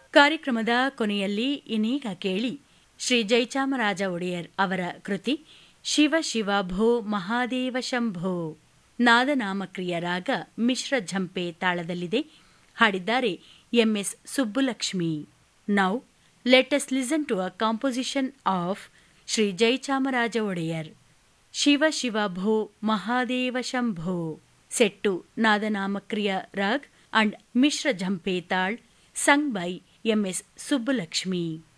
ಕಾರ್ಯಕ್ರಮದ ಕೊನೆಯಲ್ಲಿ ಇನ್ನೀಗ ಕೇಳಿ ಶ್ರೀ ಜಯಚಾಮರಾಜ ಒಡೆಯರ್ ಅವರ ಕೃತಿ ಶಿವ ಶಿವ ಭೋ ಮಹಾದೇವ ಶಂಭೋ ನಾದನಾಮಕ್ರಿಯ ರಾಗ ಮಿಶ್ರ ಝಂಪೆ ತಾಳದಲ್ಲಿದೆ ಹಾಡಿದ್ದಾರೆ MS Subbulakshmi now let us listen to a composition of Shri Jayachamaraja Wodeyar Shiva Shiva Bho Mahadeva Shambho set Nadanamakriya raag and Mishra Jhampe taal sung by MS Subbulakshmi